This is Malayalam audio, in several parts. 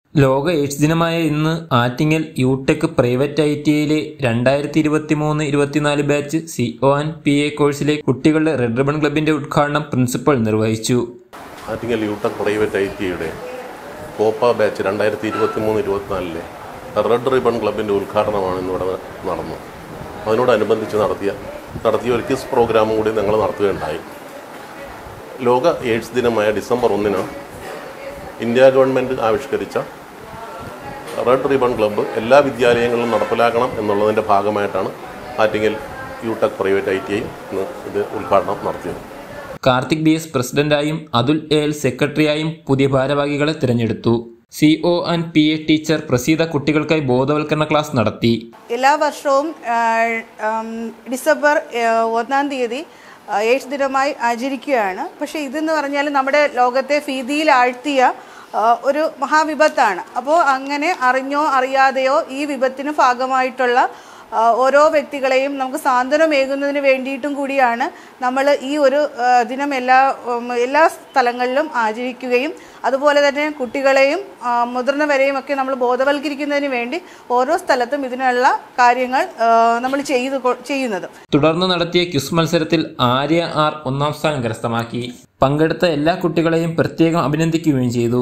ലോക എയ്ഡ്സ് ദിനമായ ഇന്ന് Attingal Utec private I T ഐയിലെ രണ്ടായിരത്തി ഇരുപത്തി മൂന്ന് ഇരുപത്തിനാല് batch C O and P A കോഴ്സിലെ കുട്ടികളുടെ റെഡ് റിബൺ ക്ലബിന്റെ ഉദ്ഘാടനം പ്രിൻസിപ്പൽ നിർവഹിച്ചു ആറ്റിങ്ങൽ യൂട്ടക് പ്രൈവറ്റ് ഐ ടിയുടെ കോപ്പ ബാച്ച് രണ്ടായിരത്തി ഇരുപത്തി മൂന്ന് ഇരുപത്തിനാലിലെ റെഡ് റിബൺ ക്ലബിൻ്റെ ഉദ്ഘാടനമാണ് ഇന്നിവിടെ നടന്നത് അതിനോടനുബന്ധിച്ച് നടത്തിയ നടത്തിയ ഒരു കിസ് പ്രോഗ്രാമും കൂടി ഞങ്ങൾ നടത്തുകയുണ്ടായി ലോക എയ്ഡ്സ് ദിനമായ ഡിസംബർ ഒന്നിന് ഇന്ത്യ ഗവൺമെൻറ് ആവിഷ്കരിച്ച റെഡ് റിബൺ ക്ലബ്ബ് എല്ലാ വിദ്യാലയങ്ങളിലും നടപ്പിലാക്കണം എന്നുള്ളതിൻ്റെ ഭാഗമായിട്ടാണ് Attingal Utec private I T I ഇന്ന് ഇത് ഉദ്ഘാടനം നടത്തിയത് കാർത്തിക് ബി എസ് പ്രസിഡന്റായും അതുൽ എ എൽ സെക്രട്ടറിയായും പുതിയ ഭാരവാഹികളെ തിരഞ്ഞെടുത്തു C O and P A teacher Praseetha കുട്ടികൾക്കായി ബോധവൽക്കരണ ക്ലാസ് നടത്തി എല്ലാ വർഷവും ആ, ഉം, ഡിസംബർ ആ, ഒന്നാം തീയതി ആ, എയ്ഡ്സ് ദിനമായി ആചരിക്കുകയാണ് പക്ഷേ ഇതെന്ന് പറഞ്ഞാൽ നമ്മുടെ ലോകത്തെ ഭീതിയിൽ ആഴ്ത്തിയ ആ, ഒരു മഹാവിപത്താണ് അപ്പോൾ അങ്ങനെ അറിഞ്ഞോ അറിയാതെയോ ഈ വിപത്തിന് ഭാഗമായിട്ടുള്ള ആ, ഓരോ വ്യക്തികളെയും നമുക്ക് സാന്ത്വനമേകുന്നതിന് വേണ്ടിയിട്ടും കൂടിയാണ് നമ്മൾ ഈ ഒരു ആ, ദിനം എല്ലാ ഉം, എല്ലാ സ്ഥലങ്ങളിലും ആചരിക്കുകയും അതുപോലെ തന്നെ കുട്ടികളെയും ആ, മുതിർന്നവരെയും ഒക്കെ നമ്മൾ ബോധവൽക്കരിക്കുന്നതിന് വേണ്ടി ഓരോ സ്ഥലത്തും ഇതിനുള്ള കാര്യങ്ങൾ നമ്മൾ ചെയ്തു കൊ- ചെയ്യുന്നത് തുടർന്ന് നടത്തിയ ക്യുസ് മത്സരത്തിൽ ആര്യ ആർ ഒന്നാം സ്ഥാനം കരസ്ഥമാക്കി പങ്കെടുത്ത എല്ലാ കുട്ടികളെയും പ്രത്യേകം അഭിനന്ദിക്കുകയും ചെയ്തു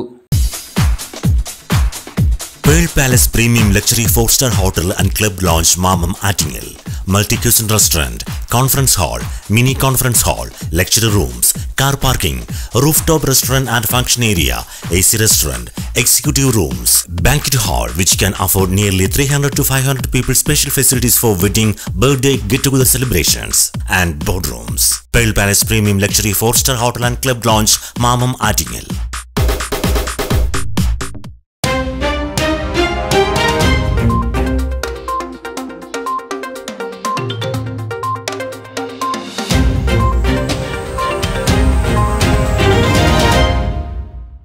Pearl Palace Premium Luxury 4-star Hotel and Club Lounge Mamam Attingel. Multi-cuisine restaurant, conference hall, mini conference hall, lecture rooms, car parking, rooftop restaurant and function area, AC restaurant, executive rooms, banquet hall which can afford nearly 300 to 500 people special facilities for wedding, birthday, get-together celebrations and boardrooms. Pearl Palace Premium Luxury 4-star Hotel and Club Lounge Mamam Attingel.